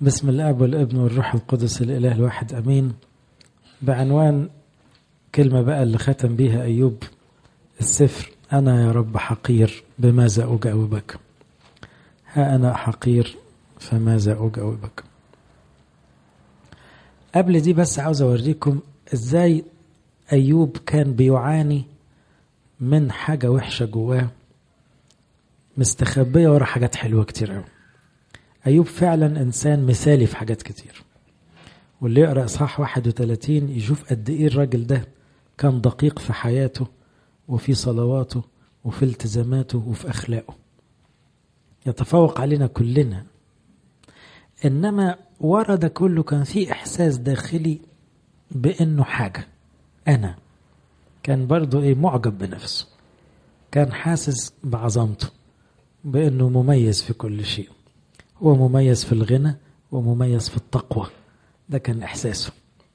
بسم الاب والابن والروح القدس الاله الواحد امين بعنوان كلمه بقى اللي ختم بيها ايوب السفر انا يا رب حقير بماذا اجاوبك ها انا حقير فماذا اجاوبك قبل دي بس عاوز اوريكم ازاي ايوب كان بيعاني من حاجه وحشه جواه مستخبيه ورا حاجات حلوه كتير قوي أيوب فعلا إنسان مثالي في حاجات كتير واللي يقرأ إصحاح 31 يشوف قد إيه الراجل ده كان دقيق في حياته وفي صلواته وفي التزاماته وفي أخلاقه يتفوق علينا كلنا إنما ورا ده كله كان في إحساس داخلي بإنه حاجة أنا كان برضه إيه معجب بنفسه كان حاسس بعظمته بإنه مميز في كل شيء هو مميز في الغنى ومميز في التقوى ده كان احساسه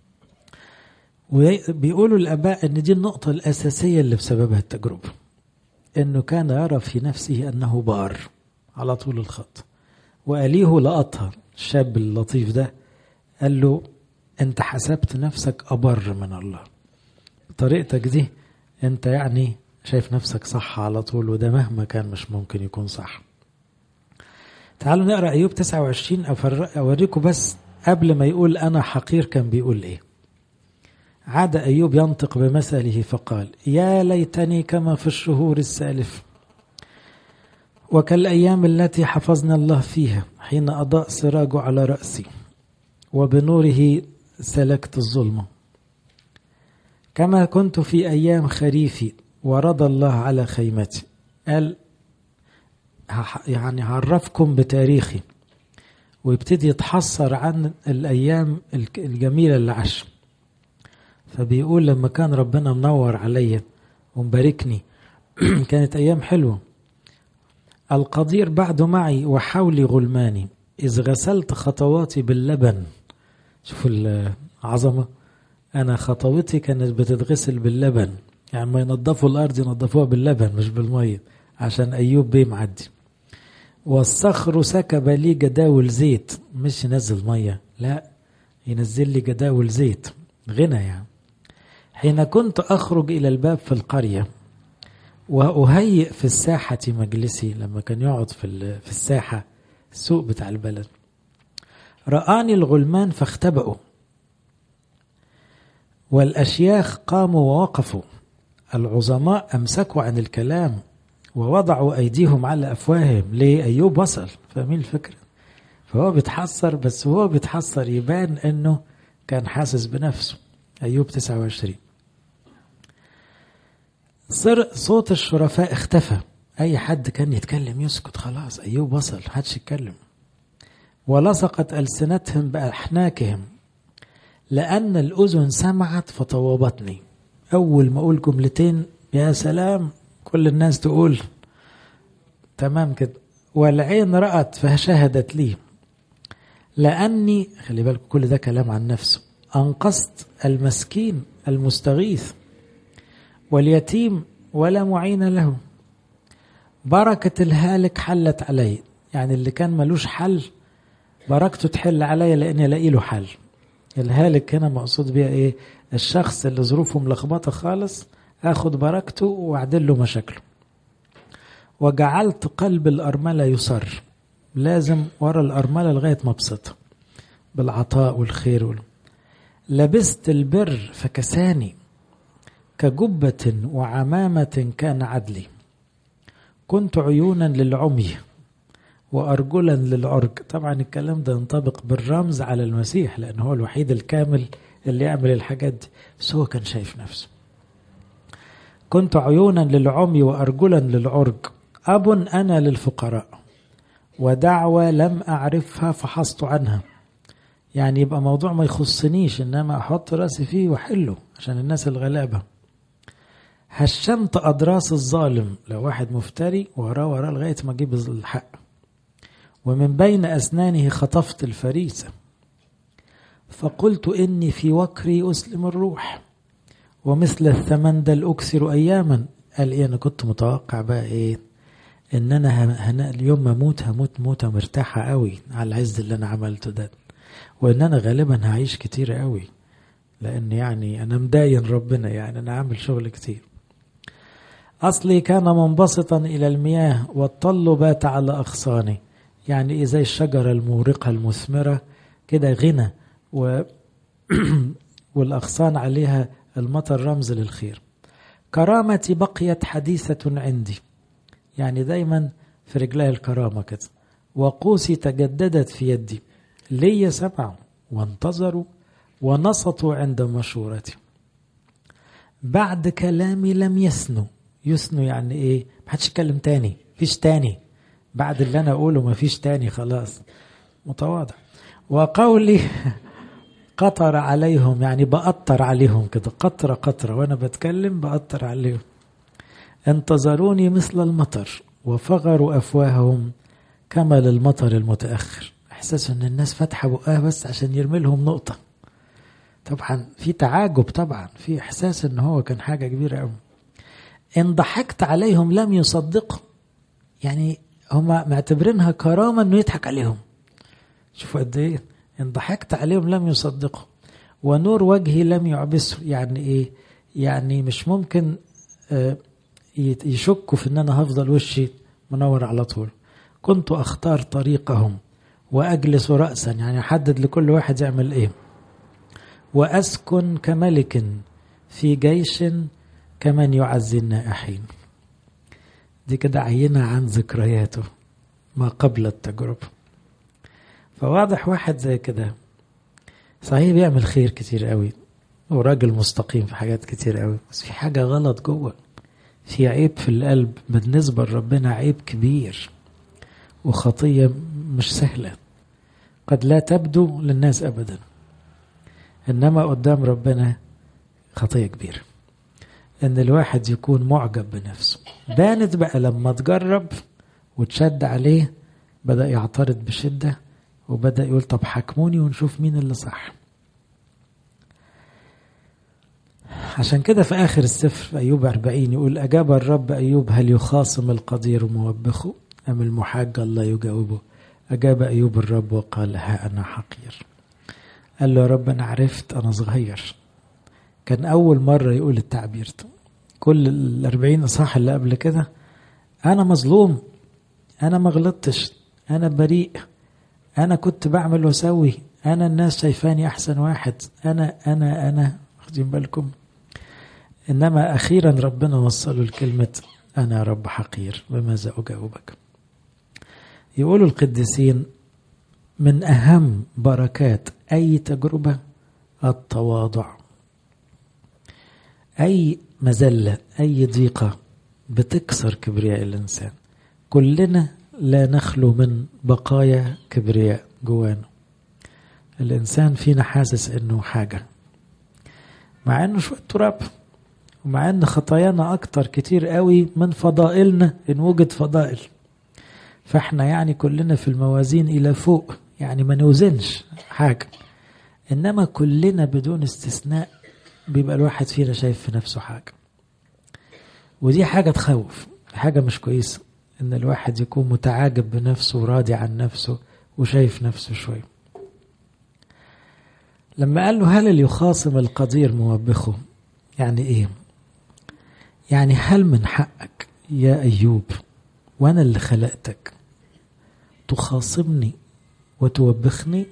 وبيقولوا الاباء ان دي النقطه الاساسيه اللي بسببها التجربه انه كان يرى في نفسه انه بار على طول الخط واليه لقطها الشاب اللطيف ده قال له انت حسبت نفسك ابر من الله بطريقتك دي انت يعني شايف نفسك صح على طول وده مهما كان مش ممكن يكون صح تعالوا نقرا ايوب 29 اوريكم بس قبل ما يقول انا حقير كان بيقول ايه عاد ايوب ينطق بمثله فقال يا ليتني كما في الشهور السالفه وكالايام التي حفظنا الله فيها حين اضاء سراجه على راسي وبنوره سلكت الظلمه كما كنت في ايام خريفي ورضى الله على خيمتي قال يعني هعرفكم بتاريخي ويبتدي يتحسر عن الأيام الجميلة اللي عاش فبيقول لما كان ربنا منور عليا ومباركني كانت أيام حلوة القدير بعد معي وحولي غلماني إذ غسلت خطواتي باللبن شوفوا العظمة أنا خطوتي كانت بتتغسل باللبن يعني ما ينظفوا الأرض ينظفوها باللبن مش بالمية عشان أيوب بيه معدي والصخر سكب لي جداول زيت مش ينزل ميه لا ينزل لي جداول زيت غنى يعني حين كنت اخرج الى الباب في القريه واهيئ في الساحه مجلسي لما كان يقعد في في الساحه السوق بتاع البلد رآني الغلمان فاختبأوا والأشياخ قاموا ووقفوا العظماء أمسكوا عن الكلام ووضعوا أيديهم على أفواههم ليه أيوب وصل فاهمين الفكرة فهو بيتحسر بس هو بيتحسر يبان أنه كان حاسس بنفسه أيوب 29 صر صوت الشرفاء اختفى أي حد كان يتكلم يسكت خلاص أيوب وصل محدش يتكلم ولصقت ألسنتهم بأحناكهم لأن الأذن سمعت فطوبتني أول ما أقول جملتين يا سلام كل الناس تقول تمام كده والعين رأت فشهدت لي لأني خلي بالك كل ده كلام عن نفسه أنقذت المسكين المستغيث واليتيم ولا معين له بركة الهالك حلت علي يعني اللي كان ملوش حل بركته تحل عليا لأني ألاقي له حل الهالك هنا مقصود بيها إيه الشخص اللي ظروفه ملخبطة خالص اخد بركته واعدل له مشاكله وجعلت قلب الأرملة يصر لازم ورا الأرملة لغاية ما ابسطها بالعطاء والخير وال... لبست البر فكساني كجبة وعمامة كان عدلي كنت عيونا للعمي وأرجلا للعرج طبعا الكلام ده ينطبق بالرمز على المسيح لأنه هو الوحيد الكامل اللي يعمل الحاجات دي بس هو كان شايف نفسه كنت عيونا للعمي وأرجلا للعرج أب أنا للفقراء ودعوة لم أعرفها فحصت عنها يعني يبقى موضوع ما يخصنيش إنما أحط راسي فيه وأحله عشان الناس الغلابة هشمت أضراس الظالم لو واحد مفتري وراه وراه لغاية ما أجيب الحق ومن بين أسنانه خطفت الفريسة فقلت إني في وكري أسلم الروح ومثل الثمندل أكثر أياما قال إيه أنا كنت متوقع بقى إيه ان انا هنا اليوم ما اموت هموت موتة مرتاحة قوي على العز اللي انا عملته ده وان انا غالبا هعيش كتير قوي لان يعني انا مداين ربنا يعني انا عامل شغل كتير اصلي كان منبسطا الى المياه والطل بات على اغصاني يعني ايه زي الشجرة المورقة المثمرة كده غنى و والاغصان عليها المطر رمز للخير كرامتي بقيت حديثة عندي يعني دايما في رجلي الكرامة كده وقوسي تجددت في يدي لي سمعوا وانتظروا ونصتوا عند مشورتي بعد كلامي لم يسنوا يسنوا يعني ايه ما حدش يتكلم تاني فيش تاني بعد اللي انا اقوله ما فيش تاني خلاص متواضع وقولي قطر عليهم يعني بقطر عليهم كده قطرة قطرة وانا بتكلم بقطر عليهم انتظروني مثل المطر وفغروا افواههم كما للمطر المتاخر احساس ان الناس فاتحه بقها بس عشان يرمي لهم نقطه طبعا في تعاجب طبعا في احساس ان هو كان حاجه كبيره قوي ان ضحكت عليهم لم يصدقوا يعني هم معتبرينها كرامه انه يضحك عليهم شوفوا قد ايه ان ضحكت عليهم لم يصدقوا ونور وجهي لم يعبسه يعني ايه يعني مش ممكن آه يشكوا في ان انا هفضل وشي منور على طول كنت اختار طريقهم واجلس راسا يعني احدد لكل واحد يعمل ايه واسكن كملك في جيش كمن يعزي النائحين دي كده عينة عن ذكرياته ما قبل التجربة فواضح واحد زي كده صحيح بيعمل خير كتير قوي وراجل مستقيم في حاجات كتير قوي بس في حاجة غلط جوه في عيب في القلب بالنسبة لربنا عيب كبير وخطية مش سهلة قد لا تبدو للناس أبدا إنما قدام ربنا خطية كبيرة إن الواحد يكون معجب بنفسه بانت بقى لما تجرب وتشد عليه بدأ يعترض بشدة وبدأ يقول طب حكموني ونشوف مين اللي صح عشان كده في آخر السفر في أيوب أربعين يقول أجاب الرب أيوب هل يخاصم القدير موبخه أم المحاج الله يجاوبه أجاب أيوب الرب وقال ها أنا حقير قال له يا رب أنا عرفت أنا صغير كان أول مرة يقول التعبير ده كل الأربعين إصحاح اللي قبل كده أنا مظلوم أنا ما غلطتش أنا بريء أنا كنت بعمل وأسوي أنا الناس شايفاني أحسن واحد أنا أنا أنا واخدين بالكم إنما أخيرا ربنا وصله لكلمة أنا رب حقير بماذا أجاوبك يقولوا القديسين من أهم بركات أي تجربة التواضع أي مزلة أي ضيقة بتكسر كبرياء الإنسان كلنا لا نخلو من بقايا كبرياء جوانا الإنسان فينا حاسس إنه حاجة مع إنه شوية تراب ومع إن خطايانا أكتر كتير قوي من فضائلنا إن وجد فضائل فإحنا يعني كلنا في الموازين إلى فوق يعني ما نوزنش حاجة إنما كلنا بدون استثناء بيبقى الواحد فينا شايف في نفسه حاجة ودي حاجة تخوف حاجة مش كويسة إن الواحد يكون متعاجب بنفسه وراضي عن نفسه وشايف نفسه شوية لما قال له هل اللي يخاصم القدير موبخه يعني ايه يعني هل من حقك يا ايوب وانا اللي خلقتك تخاصمني وتوبخني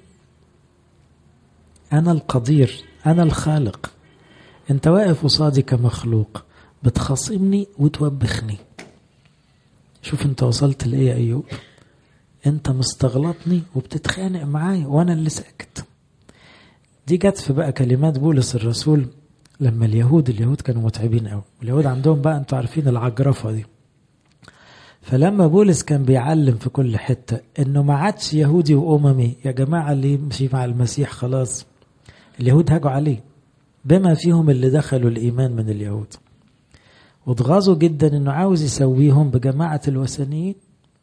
انا القدير انا الخالق انت واقف قصادي كمخلوق بتخاصمني وتوبخني شوف انت وصلت لايه يا ايوب انت مستغلطني وبتتخانق معايا وانا اللي ساكت دي جت في بقى كلمات بولس الرسول لما اليهود اليهود كانوا متعبين قوي اليهود عندهم بقى انتوا عارفين العجرفه دي فلما بولس كان بيعلم في كل حته انه ما عادش يهودي واممي يا جماعه اللي يمشي مع المسيح خلاص اليهود هاجوا عليه بما فيهم اللي دخلوا الايمان من اليهود واتغاظوا جدا انه عاوز يسويهم بجماعه الوثنيين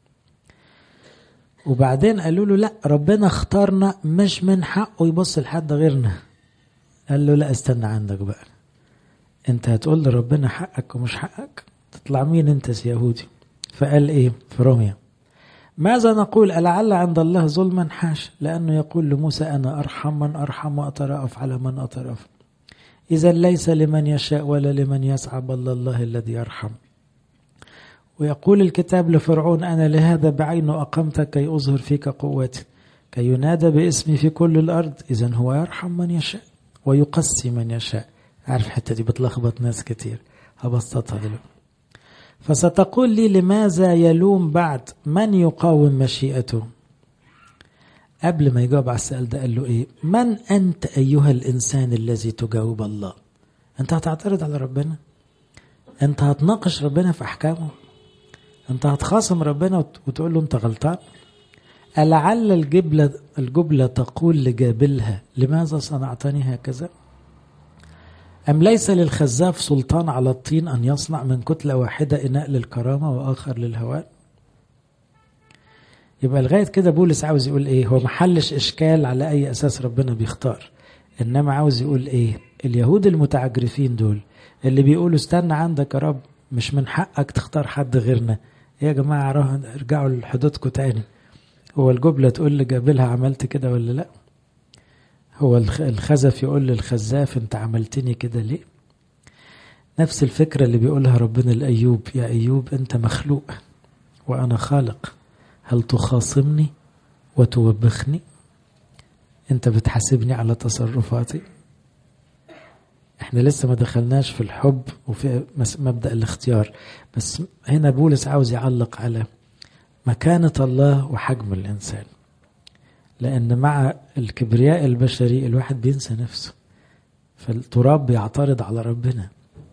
وبعدين قالوا له لا ربنا اختارنا مش من حقه يبص لحد غيرنا قال له لا استنى عندك بقى انت هتقول لربنا حقك ومش حقك تطلع مين انت يا يهودي فقال ايه في روميا ماذا نقول ألعل عند الله ظلما حاش لأنه يقول لموسى أنا أرحم من أرحم وأترأف على من أترأف إذا ليس لمن يشاء ولا لمن يسعى بل الله الذي يرحم ويقول الكتاب لفرعون أنا لهذا بعينه أقمتك كي أظهر فيك قوتي كي ينادى باسمي في كل الأرض إذا هو يرحم من يشاء ويقسي من يشاء عارف الحتة دي بتلخبط ناس كتير هبسطها دلوقتي فستقول لي لماذا يلوم بعد من يقاوم مشيئته قبل ما يجاوب على السؤال ده قال له ايه من انت ايها الانسان الذي تجاوب الله انت هتعترض على ربنا انت هتناقش ربنا في احكامه انت هتخاصم ربنا وتقول له انت غلطان ألعل الجبلة الجبلة تقول لجابلها لماذا صنعتني هكذا أم ليس للخزاف سلطان على الطين أن يصنع من كتلة واحدة إناء للكرامة وآخر للهوان يبقى لغاية كده بولس عاوز يقول إيه هو محلش إشكال على أي أساس ربنا بيختار إنما عاوز يقول إيه اليهود المتعجرفين دول اللي بيقولوا استنى عندك يا رب مش من حقك تختار حد غيرنا يا جماعة ارجعوا لحدودكم تاني هو الجبلة تقول لجابلها عملت كده ولا لا هو الخزف يقول للخزاف انت عملتني كده ليه نفس الفكرة اللي بيقولها ربنا لأيوب يا أيوب أنت مخلوق وأنا خالق هل تخاصمني وتوبخني أنت بتحاسبني على تصرفاتي احنا لسه ما دخلناش في الحب وفي مبدأ الاختيار بس هنا بولس عاوز يعلق على مكانة الله وحجم الإنسان لأن مع الكبرياء البشري الواحد بينسى نفسه فالتراب بيعترض على ربنا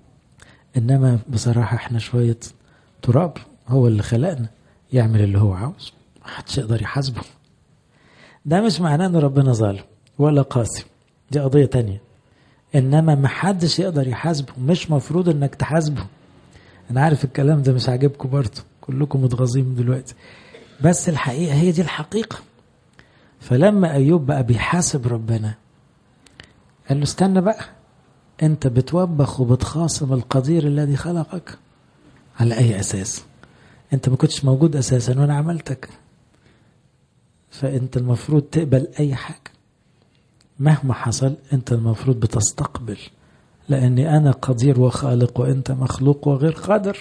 إنما بصراحة احنا شوية تراب هو اللي خلقنا يعمل اللي هو عاوزه محدش يقدر يحاسبه ده مش معناه ان ربنا ظالم ولا قاسي دي قضية تانية انما محدش يقدر يحاسبه مش مفروض انك تحاسبه انا عارف الكلام ده مش عاجبكم برضه كلكم متغاظين دلوقتي بس الحقيقة هي دي الحقيقة فلما أيوب بقى بيحاسب ربنا قال له استنى بقى أنت بتوبخ وبتخاصم القدير الذي خلقك على أي أساس أنت ما كنتش موجود أساسا وأنا عملتك فأنت المفروض تقبل أي حاجة مهما حصل أنت المفروض بتستقبل لأني أنا قدير وخالق وأنت مخلوق وغير قادر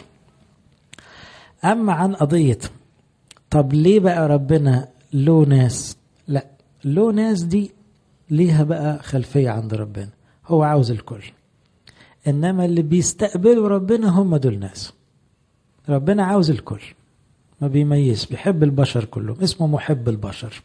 أما عن قضية طب ليه بقى ربنا له ناس لا له ناس دي ليها بقى خلفية عند ربنا هو عاوز الكل إنما اللي بيستقبلوا ربنا هم دول ناس ربنا عاوز الكل ما بيميز بيحب البشر كلهم اسمه محب البشر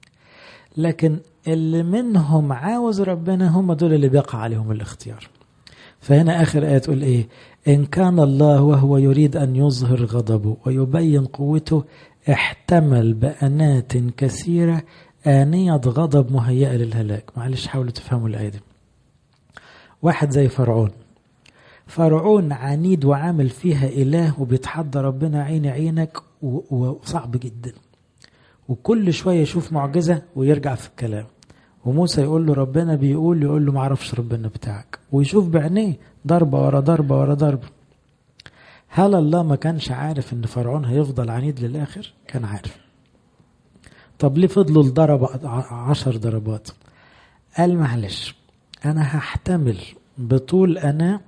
لكن اللي منهم عاوز ربنا هم دول اللي بيقع عليهم الاختيار فهنا آخر آية تقول إيه إن كان الله وهو يريد أن يظهر غضبه ويبين قوته احتمل بأنات كثيرة آنية غضب مهيئة للهلاك معلش حاولوا تفهموا الآية دي واحد زي فرعون فرعون عنيد وعامل فيها إله وبيتحدى ربنا عيني عينك وصعب جدا وكل شوية يشوف معجزة ويرجع في الكلام وموسى يقول له ربنا بيقول يقول له معرفش ربنا بتاعك ويشوف بعينيه ضربة ورا ضربة ورا ضربة هل الله ما كانش عارف ان فرعون هيفضل عنيد للآخر كان عارف طب ليه فضلوا الضرب عشر ضربات قال معلش انا هحتمل بطول انا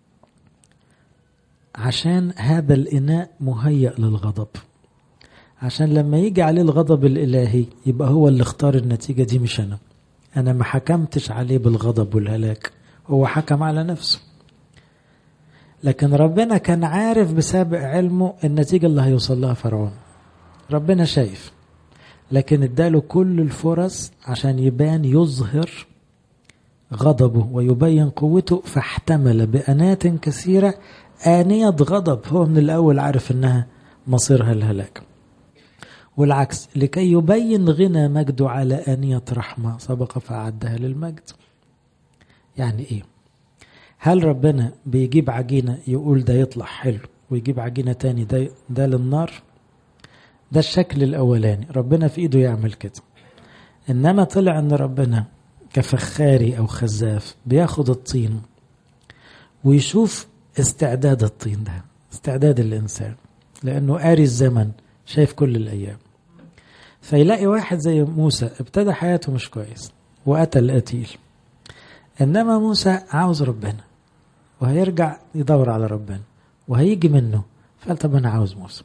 عشان هذا الاناء مهيأ للغضب عشان لما يجي عليه الغضب الالهي يبقى هو اللي اختار النتيجه دي مش انا انا ما حكمتش عليه بالغضب والهلاك هو حكم على نفسه لكن ربنا كان عارف بسابق علمه النتيجة اللي هيوصل لها فرعون ربنا شايف لكن اداله كل الفرص عشان يبان يظهر غضبه ويبين قوته فاحتمل بأنات كثيرة آنية غضب هو من الأول عارف إنها مصيرها الهلاك والعكس لكي يبين غنى مجده على آنية رحمة سبق فأعدها للمجد يعني إيه هل ربنا بيجيب عجينة يقول ده يطلع حلو ويجيب عجينة تاني ده, ده للنار ده الشكل الأولاني ربنا في إيده يعمل كده إنما طلع أن ربنا كفخاري أو خزاف بياخد الطين ويشوف استعداد الطين ده استعداد الإنسان لأنه قاري الزمن شايف كل الأيام فيلاقي واحد زي موسى ابتدى حياته مش كويس وقتل قتيل إنما موسى عاوز ربنا وهيرجع يدور على ربنا وهيجي منه فقال طب أنا عاوز موسى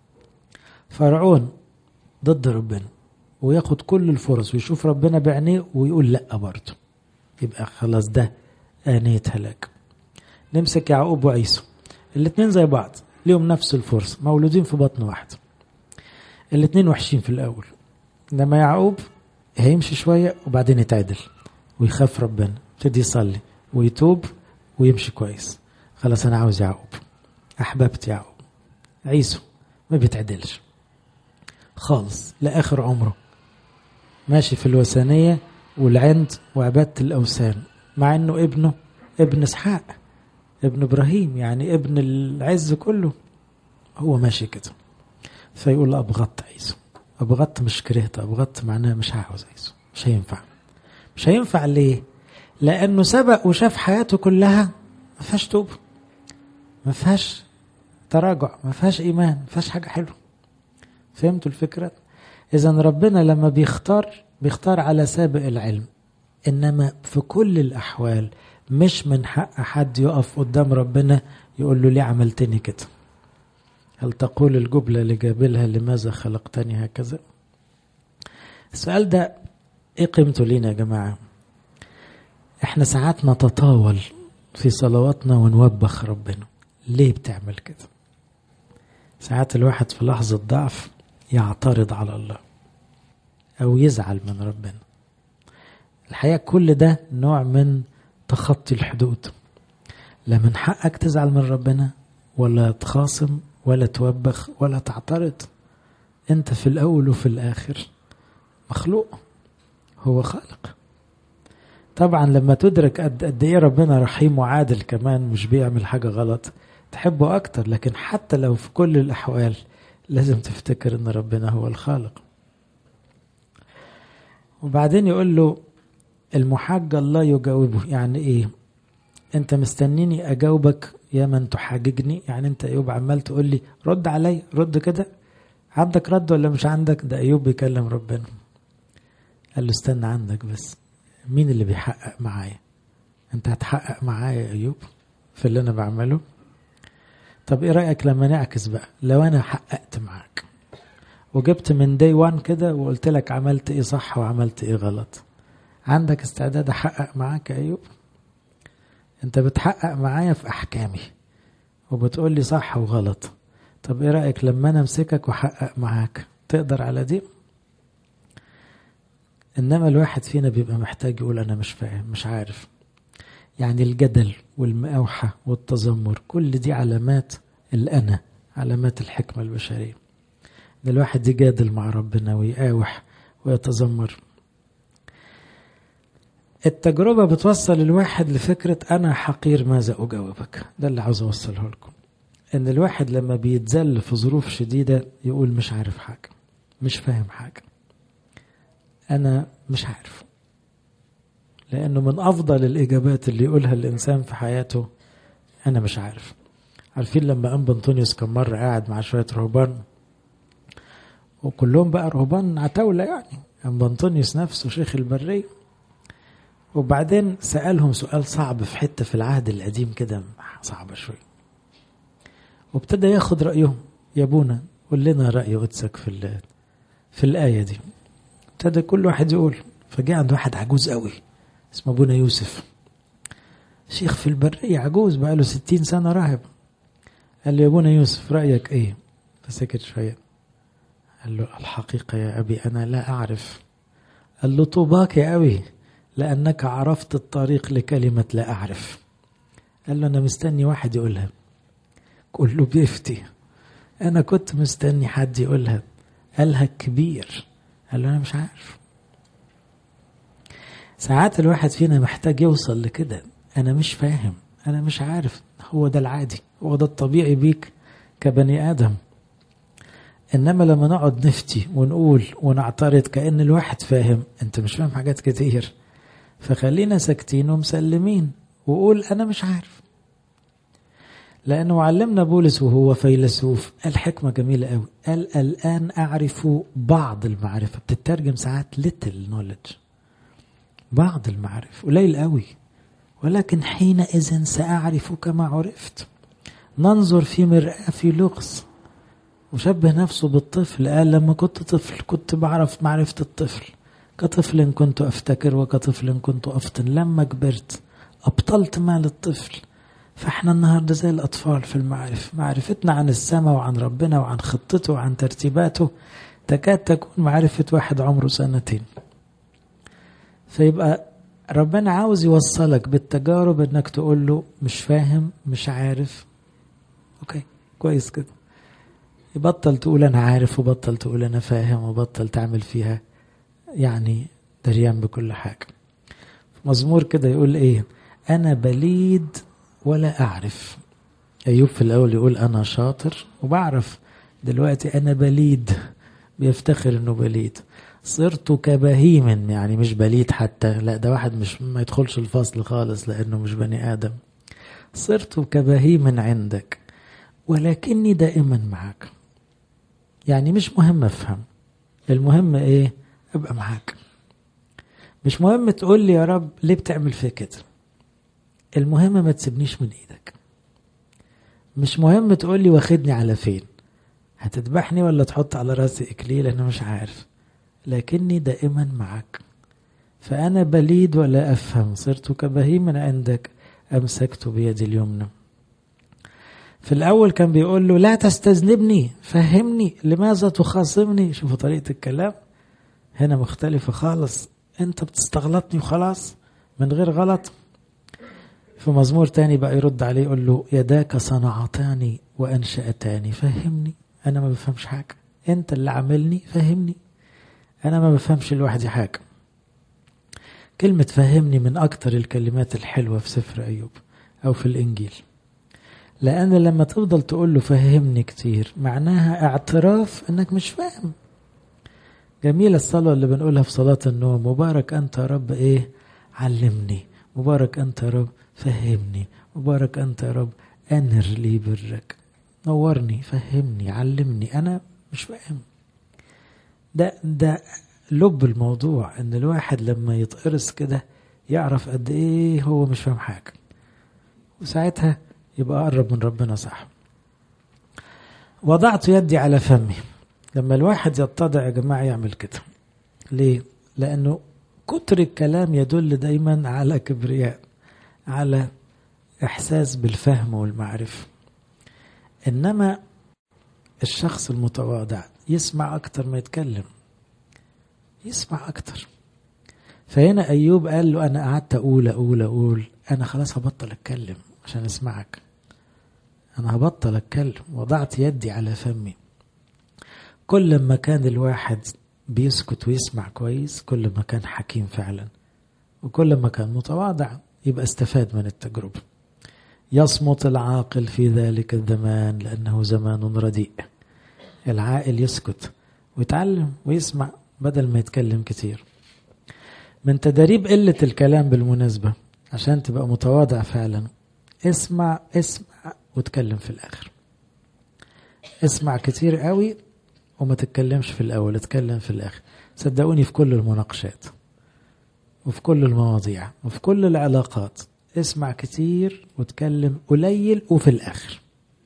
فرعون ضد ربنا وياخد كل الفرص ويشوف ربنا بعينيه ويقول لا برضه يبقى خلاص ده آنية هلاك نمسك يعقوب وعيسو الاتنين زي بعض ليهم نفس الفرصة مولودين في بطن واحد الاتنين وحشين في الأول إنما يعقوب هيمشي شوية وبعدين يتعدل ويخاف ربنا يبتدي يصلي ويتوب ويمشي كويس خلاص أنا عاوز يعقوب أحببت يعقوب عيسو ما بيتعدلش خالص لآخر عمره ماشي في الوثنية والعند وعبادة الأوثان مع أنه ابنه ابن إسحاق ابن إبراهيم يعني ابن العز كله هو ماشي كده فيقول أبغضت عيسو أبغضت مش كرهت أبغضت معناه مش عاوز عيسو مش هينفع مش هينفع ليه لأنه سبق وشاف حياته كلها ما فيهاش توبة ما فيهاش تراجع ما فيهاش إيمان ما فيهاش حاجة حلوة فهمتوا الفكرة إذا ربنا لما بيختار بيختار على سابق العلم إنما في كل الأحوال مش من حق حد يقف قدام ربنا يقول له ليه عملتني كده هل تقول الجبلة لجابلها لماذا خلقتني هكذا السؤال ده ايه قيمته لينا يا جماعة احنا ساعات نتطاول في صلواتنا ونوبخ ربنا ليه بتعمل كده ساعات الواحد في لحظة ضعف يعترض على الله أو يزعل من ربنا الحقيقة كل ده نوع من تخطي الحدود لا من حقك تزعل من ربنا ولا تخاصم ولا توبخ ولا تعترض انت في الأول وفي الآخر مخلوق هو خالق طبعا لما تدرك قد, قد ايه ربنا رحيم وعادل كمان مش بيعمل حاجة غلط تحبه أكتر لكن حتى لو في كل الأحوال لازم تفتكر ان ربنا هو الخالق وبعدين يقول له المحاج الله يجاوبه يعني ايه انت مستنيني اجاوبك يا من تحاججني يعني انت ايوب عمال تقول لي رد علي رد كده عندك رد ولا مش عندك ده ايوب بيكلم ربنا قال له استنى عندك بس مين اللي بيحقق معايا انت هتحقق معايا يا ايوب في اللي انا بعمله طب ايه رايك لما نعكس بقى لو انا حققت معاك وجبت من دي وان كده وقلت لك عملت ايه صح وعملت ايه غلط عندك استعداد احقق معاك يا ايوب انت بتحقق معايا في احكامي وبتقول لي صح وغلط طب ايه رايك لما انا امسكك واحقق معاك تقدر على دي انما الواحد فينا بيبقى محتاج يقول انا مش فاهم مش عارف يعني الجدل والمقاوحة والتذمر كل دي علامات الأنا علامات الحكمة البشرية إن الواحد يجادل مع ربنا ويقاوح ويتذمر التجربة بتوصل الواحد لفكرة أنا حقير ماذا أجاوبك ده اللي عاوز أوصله لكم إن الواحد لما بيتذل في ظروف شديدة يقول مش عارف حاجة مش فاهم حاجة أنا مش عارف لأنه من أفضل الإجابات اللي يقولها الإنسان في حياته أنا مش عارف عارفين لما أم بنطونيوس كان مرة قاعد مع شوية رهبان وكلهم بقى رهبان عتاولة يعني أم بنطونيوس نفسه شيخ البرية وبعدين سألهم سؤال صعب في حتة في العهد القديم كده صعبة شوية وابتدى ياخد رأيهم يا ابونا قول لنا رأي قدسك في في الآية دي ابتدى كل واحد يقول فجاء عند واحد عجوز قوي اسمه ابونا يوسف شيخ في البرية عجوز بقاله ستين سنة راهب قال له يا ابونا يوسف رأيك ايه فسكت شوية قال له الحقيقة يا أبي أنا لا أعرف قال له طوباك يا أبي لأنك عرفت الطريق لكلمة لا أعرف قال له أنا مستني واحد يقولها كله بيفتي أنا كنت مستني حد يقولها قالها كبير قال له أنا مش عارف ساعات الواحد فينا محتاج يوصل لكده أنا مش فاهم أنا مش عارف هو ده العادي هو ده الطبيعي بيك كبني آدم إنما لما نقعد نفتي ونقول ونعترض كأن الواحد فاهم أنت مش فاهم حاجات كتير فخلينا ساكتين ومسلمين وقول أنا مش عارف لأنه معلمنا بولس وهو فيلسوف قال حكمة جميلة قوي قال الآن أعرف بعض المعرفة بتترجم ساعات little knowledge بعض المعرفة قليل قوي ولكن حينئذ سأعرف كما عرفت ننظر في مرآة في لغز وشبه نفسه بالطفل قال لما كنت طفل كنت بعرف معرفة الطفل كطفل كنت أفتكر وكطفل كنت أفطن لما كبرت أبطلت مال الطفل فاحنا النهاردة زي الأطفال في المعرفة معرفتنا عن السماء وعن ربنا وعن خطته وعن ترتيباته تكاد تكون معرفة واحد عمره سنتين فيبقى ربنا عاوز يوصلك بالتجارب انك تقول له مش فاهم مش عارف اوكي كويس كده يبطل تقول انا عارف وبطل تقول انا فاهم وبطل تعمل فيها يعني دريان بكل حاجة مزمور كده يقول ايه انا بليد ولا اعرف ايوب في الاول يقول انا شاطر وبعرف دلوقتي انا بليد بيفتخر انه بليد صرت كبهيم يعني مش بليد حتى لا ده واحد مش ما يدخلش الفصل خالص لانه مش بني ادم صرت كبهيم عندك ولكني دائما معك يعني مش مهم افهم المهم ايه ابقى معاك مش مهم تقول لي يا رب ليه بتعمل في كده المهم ما تسيبنيش من ايدك مش مهم تقول لي واخدني على فين هتذبحني ولا تحط على راسي اكليل انا مش عارف لكني دائما معك فانا بليد ولا افهم صرت كبهيم عندك امسكت بيدي اليمنى في الاول كان بيقول له لا تستذنبني فهمني لماذا تخاصمني شوفوا طريقه الكلام هنا مختلفه خالص انت بتستغلطني وخلاص من غير غلط في مزمور تاني بقى يرد عليه يقول له يداك صنعتاني وانشاتاني فهمني انا ما بفهمش حاجه انت اللي عاملني فهمني انا ما بفهمش لوحدي حاجه كلمه فهمني من اكتر الكلمات الحلوه في سفر ايوب او في الانجيل لان لما تفضل تقول له فهمني كتير معناها اعتراف انك مش فاهم جميلة الصلاة اللي بنقولها في صلاة النوم مبارك أنت يا رب إيه علمني مبارك أنت يا رب فهمني مبارك أنت يا رب أنر لي برك نورني فهمني علمني أنا مش فاهم ده ده لب الموضوع ان الواحد لما يتقرص كده يعرف قد ايه هو مش فاهم حاجه وساعتها يبقى قرب من ربنا صح وضعت يدي على فمي لما الواحد يتضع يا جماعه يعمل كده ليه لانه كتر الكلام يدل دايما على كبرياء على احساس بالفهم والمعرفه انما الشخص المتواضع يسمع اكتر ما يتكلم يسمع اكتر فهنا ايوب قال له انا قعدت اقول اقول اقول انا خلاص هبطل اتكلم عشان اسمعك انا هبطل اتكلم وضعت يدي على فمي كل ما كان الواحد بيسكت ويسمع كويس كل ما كان حكيم فعلا وكل ما كان متواضع يبقى استفاد من التجربة يصمت العاقل في ذلك الزمان لأنه زمان رديء العاقل يسكت ويتعلم ويسمع بدل ما يتكلم كتير من تدريب قلة الكلام بالمناسبة عشان تبقى متواضع فعلا اسمع اسمع وتكلم في الآخر اسمع كتير قوي وما تتكلمش في الأول اتكلم في الآخر صدقوني في كل المناقشات وفي كل المواضيع وفي كل العلاقات اسمع كتير وتكلم قليل وفي الآخر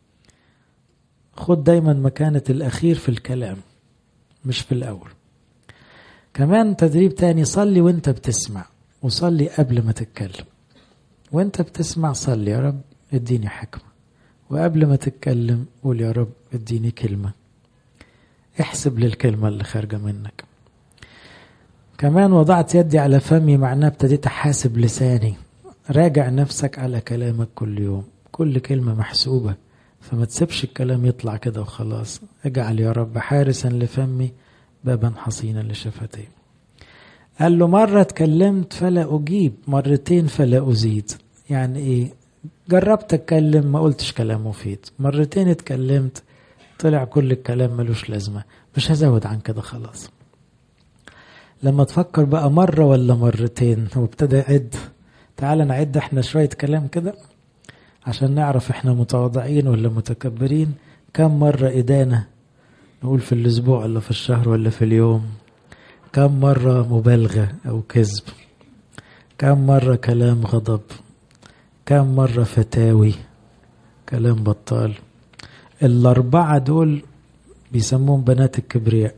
خد دايما مكانة الأخير في الكلام مش في الأول كمان تدريب تاني صلي وانت بتسمع وصلي قبل ما تتكلم وانت بتسمع صلي يا رب اديني حكمة وقبل ما تتكلم قول يا رب اديني كلمة احسب للكلمة اللي خارجة منك كمان وضعت يدي على فمي معناه ابتديت احاسب لساني راجع نفسك على كلامك كل يوم كل كلمة محسوبة فما تسيبش الكلام يطلع كده وخلاص اجعل يا رب حارسا لفمي بابا حصينا لشفتي قال له مرة اتكلمت فلا أجيب مرتين فلا أزيد يعني إيه جربت أتكلم ما قلتش كلام مفيد مرتين اتكلمت طلع كل الكلام ملوش لازمة مش هزود عن كده خلاص لما تفكر بقى مرة ولا مرتين وابتدى يعد تعال نعد احنا شوية كلام كده عشان نعرف احنا متواضعين ولا متكبرين كم مرة إدانة نقول في الأسبوع ولا في الشهر ولا في اليوم كم مرة مبالغة أو كذب كم مرة كلام غضب كم مرة فتاوي كلام بطال الأربعة دول بيسموهم بنات الكبرياء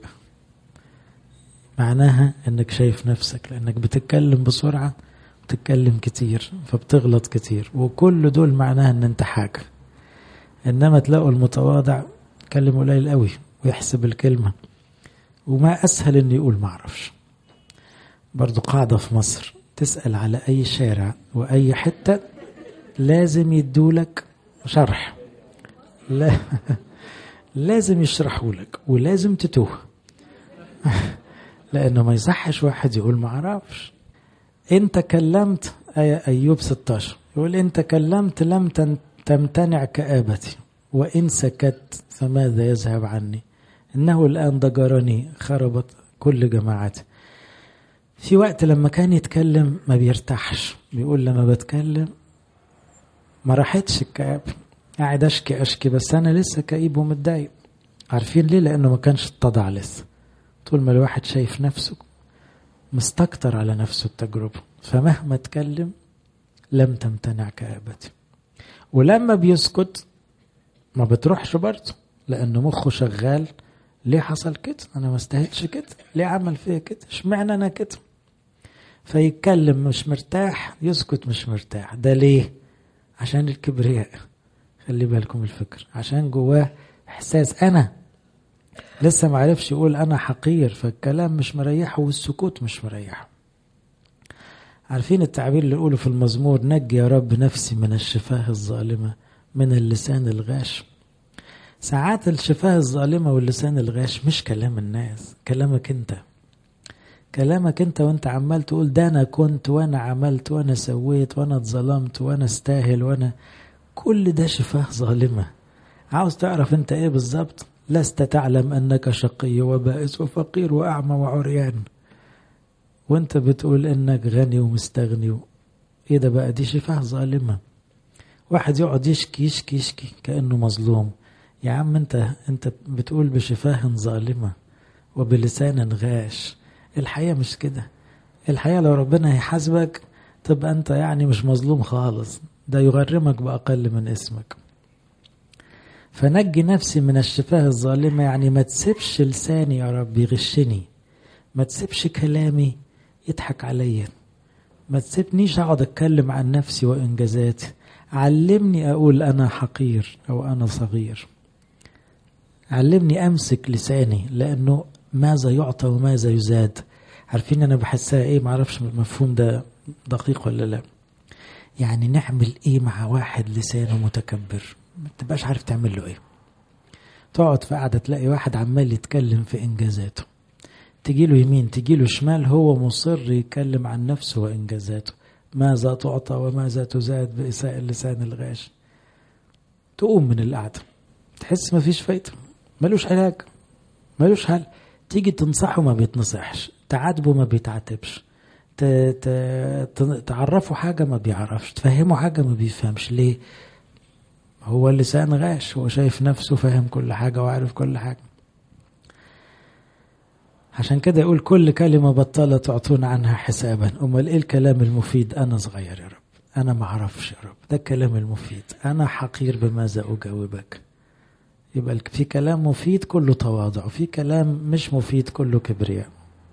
معناها انك شايف نفسك لانك بتتكلم بسرعة بتتكلم كتير فبتغلط كتير وكل دول معناها ان انت حاجة انما تلاقوا المتواضع يتكلم قليل قوي ويحسب الكلمة وما اسهل انه يقول معرفش برضو قاعدة في مصر تسأل على اي شارع واي حتة لازم يدولك شرح لا لازم يشرحوا لك ولازم تتوه لانه ما يصحش واحد يقول ما اعرفش ان تكلمت آية ايوب 16 يقول ان تكلمت لم تمتنع كآبتي وان سكت فماذا يذهب عني انه الان ضجرني خربت كل جماعتي في وقت لما كان يتكلم ما بيرتاحش بيقول لما بتكلم ما راحتش الكآب قاعد اشكي اشكي بس انا لسه كئيب ومتضايق عارفين ليه لانه ما كانش اتضع لسه طول ما الواحد شايف نفسه مستكتر على نفسه التجربة فمهما اتكلم لم تمتنع كآبتي ولما بيسكت ما بتروحش برضه لأنه مخه شغال ليه حصل كده أنا ما استاهلش كده ليه عمل فيا كده اشمعنى أنا كده فيتكلم مش مرتاح يسكت مش مرتاح ده ليه عشان الكبرياء خلي بالكم الفكر عشان جواه احساس انا لسه ما عرفش يقول انا حقير فالكلام مش مريحه والسكوت مش مريحه عارفين التعبير اللي يقوله في المزمور نجي يا رب نفسي من الشفاه الظالمة من اللسان الغاش ساعات الشفاه الظالمة واللسان الغاش مش كلام الناس كلامك انت كلامك انت وانت عمال تقول ده انا كنت وانا عملت وانا سويت وانا اتظلمت وانا استاهل وانا كل ده شفاه ظالمة عاوز تعرف انت ايه بالظبط لست تعلم انك شقي وبائس وفقير واعمى وعريان وانت بتقول انك غني ومستغني و... ايه ده بقى دي شفاه ظالمة واحد يقعد يشكي يشكي يشكي كأنه مظلوم يا عم انت انت بتقول بشفاه ظالمة وبلسان غاش الحقيقة مش كده الحقيقة لو ربنا هيحاسبك تبقى انت يعني مش مظلوم خالص ده يغرمك بأقل من اسمك فنجي نفسي من الشفاه الظالمة يعني ما تسيبش لساني يا رب يغشني ما تسيبش كلامي يضحك عليا ما تسيبنيش اقعد اتكلم عن نفسي وانجازاتي علمني اقول انا حقير او انا صغير علمني امسك لساني لانه ماذا يعطى وماذا يزاد عارفين انا بحسها ايه معرفش المفهوم ده دقيق ولا لا يعني نعمل ايه مع واحد لسانه متكبر ما تبقاش عارف تعمل له ايه تقعد في قعدة تلاقي واحد عمال يتكلم في انجازاته تجيله يمين تجيله شمال هو مصر يتكلم عن نفسه وانجازاته ماذا تعطى وماذا تزاد بإساء اللسان الغاش تقوم من القعدة تحس مفيش فايدة ملوش علاج ملوش حل تيجي تنصحه ما بيتنصحش تعاتبه ما بيتعاتبش تعرفه حاجة ما بيعرفش تفهمه حاجة ما بيفهمش ليه هو اللسان غاش هو شايف نفسه فاهم كل حاجة وعارف كل حاجة عشان كده يقول كل كلمة بطالة تعطون عنها حسابا أمال إيه الكلام المفيد أنا صغير يا رب أنا ما أعرفش يا رب ده الكلام المفيد أنا حقير بماذا أجاوبك يبقى في كلام مفيد كله تواضع وفي كلام مش مفيد كله كبرياء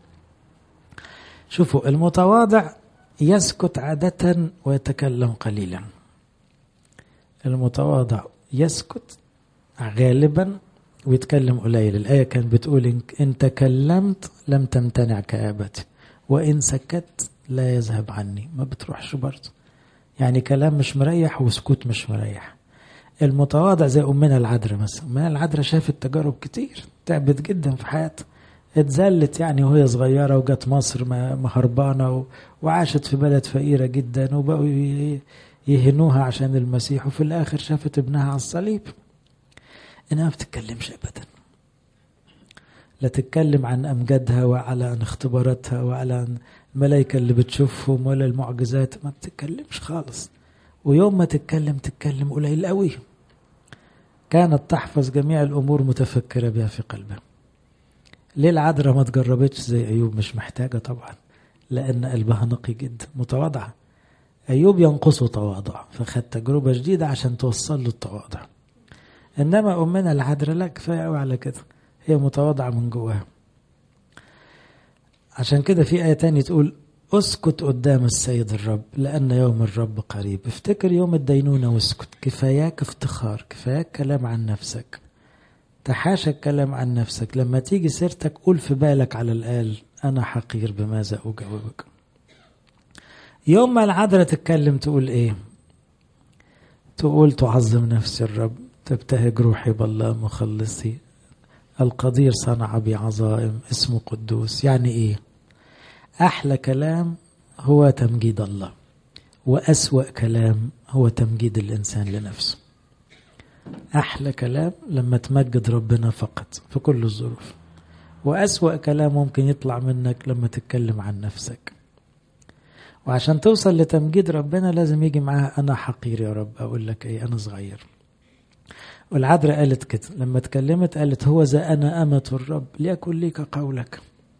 شوفوا المتواضع يسكت عادة ويتكلم قليلا المتواضع يسكت غالبا ويتكلم قليل الآية كانت بتقول إن تكلمت لم تمتنع كآبتي وإن سكت لا يذهب عني ما بتروحش برضه يعني كلام مش مريح وسكوت مش مريح المتواضع زي أمنا العذراء مثلا أمنا العذراء شافت تجارب كتير تعبت جدا في حياتها اتذلت يعني وهي صغيرة وجت مصر مهربانة وعاشت في بلد فقيرة جدا وبقوا يهنوها عشان المسيح وفي الآخر شافت ابنها على الصليب إنها ما بتتكلمش أبدا لا تتكلم عن أمجادها وعلى عن اختباراتها وعلى عن الملائكة اللي بتشوفهم ولا المعجزات ما بتتكلمش خالص ويوم ما تتكلم تتكلم قليل قوي كانت تحفظ جميع الأمور متفكرة بها في قلبها ليه العذراء ما تجربتش زي أيوب مش محتاجة طبعا لأن قلبها نقي جدا متواضعة أيوب ينقصه تواضع فخد تجربة جديدة عشان توصل له التواضع إنما أمنا العذراء لا كفاية قوي على كده هي متواضعة من جواها عشان كده في آية تانية تقول اسكت قدام السيد الرب لأن يوم الرب قريب افتكر يوم الدينونة واسكت كفاياك افتخار كفاياك كلام عن نفسك تحاشى الكلام عن نفسك لما تيجي سيرتك قول في بالك على الآل أنا حقير بماذا أجاوبك يوم ما العذراء تتكلم تقول إيه تقول تعظم نفسي الرب تبتهج روحي بالله مخلصي القدير صنع بي عظائم اسمه قدوس يعني ايه احلى كلام هو تمجيد الله واسوا كلام هو تمجيد الانسان لنفسه احلى كلام لما تمجد ربنا فقط في كل الظروف واسوا كلام ممكن يطلع منك لما تتكلم عن نفسك وعشان توصل لتمجيد ربنا لازم يجي معاها انا حقير يا رب اقول لك ايه انا صغير والعذراء قالت كده لما اتكلمت قالت هو ذا أنا أمة الرب ليكن ليك قولك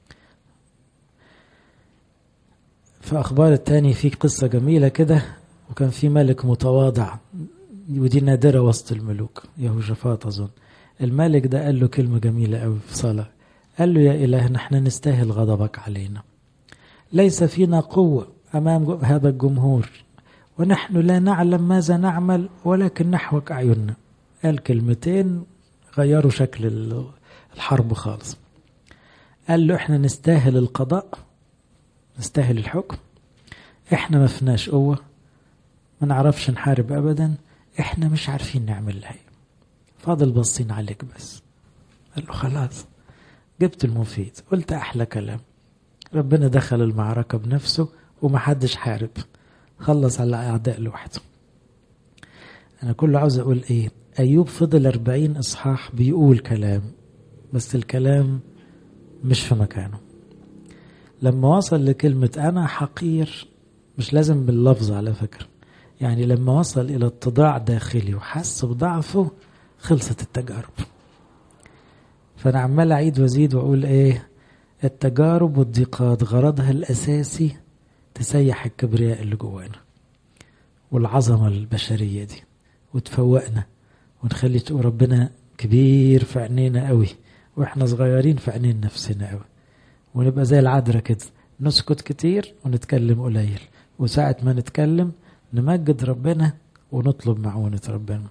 في أخبار التاني في قصة جميلة كده وكان في ملك متواضع ودي نادرة وسط الملوك يهوشافاط أظن الملك ده قال له كلمة جميلة قوي في صلاة قال له يا إله نحن نستاهل غضبك علينا ليس فينا قوة أمام هذا الجمهور ونحن لا نعلم ماذا نعمل ولكن نحوك أعيننا قال كلمتين غيروا شكل الحرب خالص قال له احنا نستاهل القضاء نستاهل الحكم احنا ما فيناش قوة ما نعرفش نحارب ابدا احنا مش عارفين نعمل ايه فاضل باصين عليك بس قال له خلاص جبت المفيد قلت احلى كلام ربنا دخل المعركة بنفسه ومحدش حارب خلص على اعداء لوحده انا كله عاوز اقول ايه أيوب فضل أربعين إصحاح بيقول كلام بس الكلام مش في مكانه لما وصل لكلمة أنا حقير مش لازم باللفظ على فكرة يعني لما وصل إلى اتضاع داخلي وحس بضعفه خلصت التجارب فأنا عمال أعيد وأزيد وأقول إيه التجارب والضيقات غرضها الأساسي تسيح الكبرياء اللي جوانا والعظمة البشرية دي وتفوقنا ونخلي تقول ربنا كبير في عينينا قوي واحنا صغيرين في عينين نفسنا قوي ونبقى زي العذراء كده نسكت كتير ونتكلم قليل وساعة ما نتكلم نمجد ربنا ونطلب معونة ربنا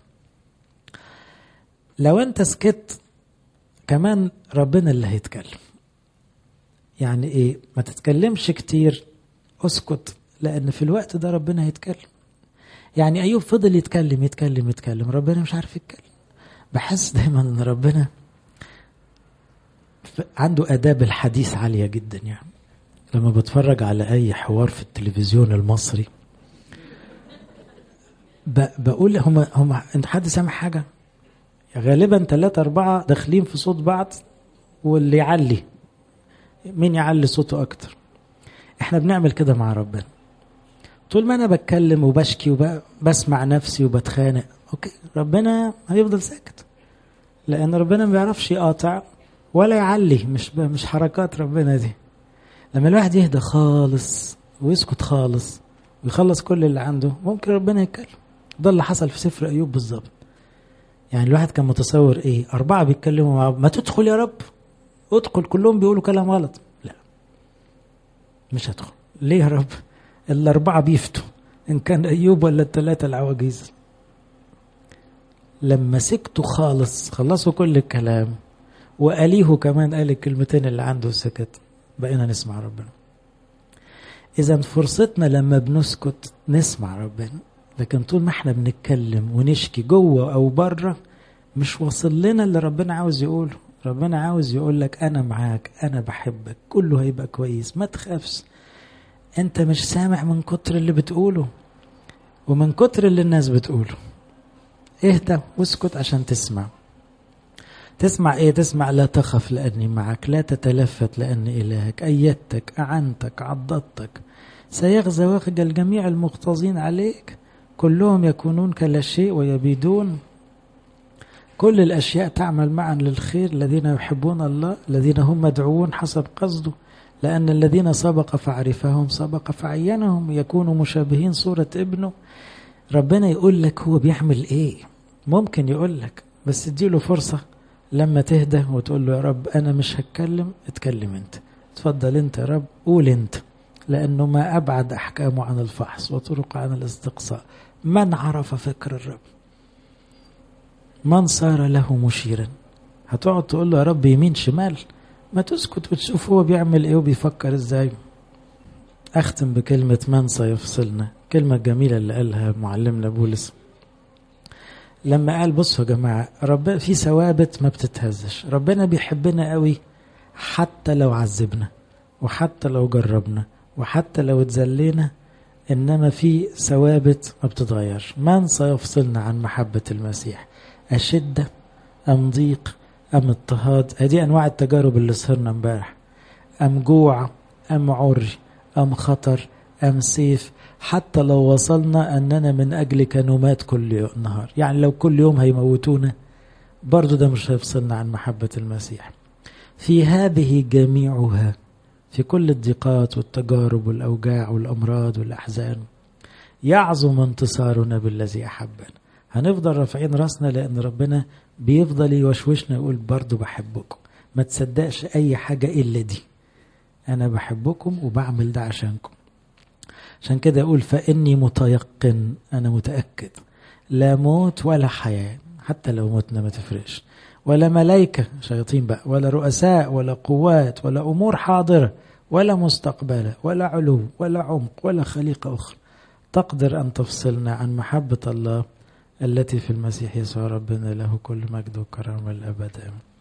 لو انت سكت كمان ربنا اللي هيتكلم يعني ايه ما تتكلمش كتير اسكت لان في الوقت ده ربنا هيتكلم يعني ايوب فضل يتكلم يتكلم يتكلم ربنا مش عارف يتكلم بحس دايما ان ربنا عنده اداب الحديث عاليه جدا يعني لما بتفرج على اي حوار في التلفزيون المصري بقول هم هم انت حد سامع حاجه غالبا ثلاثة أربعة داخلين في صوت بعض واللي يعلي مين يعلي صوته أكتر احنا بنعمل كده مع ربنا طول ما انا بتكلم وبشكي وبسمع نفسي وبتخانق اوكي ربنا هيفضل ساكت لان ربنا ما بيعرفش يقاطع ولا يعلي مش مش حركات ربنا دي لما الواحد يهدى خالص ويسكت خالص ويخلص كل اللي عنده ممكن ربنا يتكلم ده اللي حصل في سفر ايوب بالظبط يعني الواحد كان متصور ايه اربعه بيتكلموا مع ما تدخل يا رب ادخل كلهم بيقولوا كلام غلط لا مش هدخل ليه يا رب الأربعة بيفتوا إن كان أيوب ولا الثلاثة العواجيز لما سكتوا خالص خلصوا كل الكلام وأليه كمان قال الكلمتين اللي عنده سكت بقينا نسمع ربنا إذا فرصتنا لما بنسكت نسمع ربنا لكن طول ما احنا بنتكلم ونشكي جوه أو بره مش واصل لنا اللي ربنا عاوز يقوله ربنا عاوز يقول لك أنا معاك أنا بحبك كله هيبقى كويس ما تخافش انت مش سامع من كتر اللي بتقوله ومن كتر اللي الناس بتقوله اهدى واسكت عشان تسمع تسمع ايه تسمع لا تخف لاني معك لا تتلفت لاني الهك ايدتك اعنتك عضدتك سيغزى ويخجل جميع المغتاظين عليك كلهم يكونون كلا شيء ويبيدون كل الأشياء تعمل معا للخير الذين يحبون الله الذين هم مدعوون حسب قصده لأن الذين سبق فعرفهم سبق فعينهم يكونوا مشابهين صورة ابنه ربنا يقول لك هو بيعمل ايه ممكن يقول لك بس اديله فرصة لما تهدى وتقول له يا رب أنا مش هتكلم اتكلم أنت اتفضل أنت يا رب قول أنت لأنه ما أبعد أحكامه عن الفحص وطرق عن الاستقصاء من عرف فكر الرب من صار له مشيرا هتقعد تقول له يا رب يمين شمال ما تسكت وتشوف هو بيعمل ايه وبيفكر ازاي اختم بكلمة من سيفصلنا كلمة جميلة اللي قالها معلمنا بولس لما قال بصوا يا جماعة رب في ثوابت ما بتتهزش ربنا بيحبنا قوي حتى لو عذبنا وحتى لو جربنا وحتى لو اتذلينا انما في ثوابت ما بتتغيرش من سيفصلنا عن محبة المسيح أشدة أم ضيق أم اضطهاد هذه أنواع التجارب اللي سهرنا امبارح أم جوع أم عري أم خطر أم سيف حتى لو وصلنا أننا من أجلك نمات كل نهار يعني لو كل يوم هيموتونا برضو ده مش هيفصلنا عن محبة المسيح في هذه جميعها في كل الضيقات والتجارب والأوجاع والأمراض والأحزان يعظم انتصارنا بالذي أحبنا هنفضل رافعين راسنا لأن ربنا بيفضل يوشوشنا يقول برضو بحبكم ما تصدقش أي حاجة إلا دي أنا بحبكم وبعمل ده عشانكم عشان كده أقول فإني متيقن أنا متأكد لا موت ولا حياة حتى لو متنا ما تفرقش ولا ملائكة شياطين بقى ولا رؤساء ولا قوات ولا أمور حاضرة ولا مستقبلة ولا علو ولا عمق ولا خليقة أخرى تقدر أن تفصلنا عن محبة الله التي في المسيح يسوع ربنا له كل مجد وكرامة الأبد آمين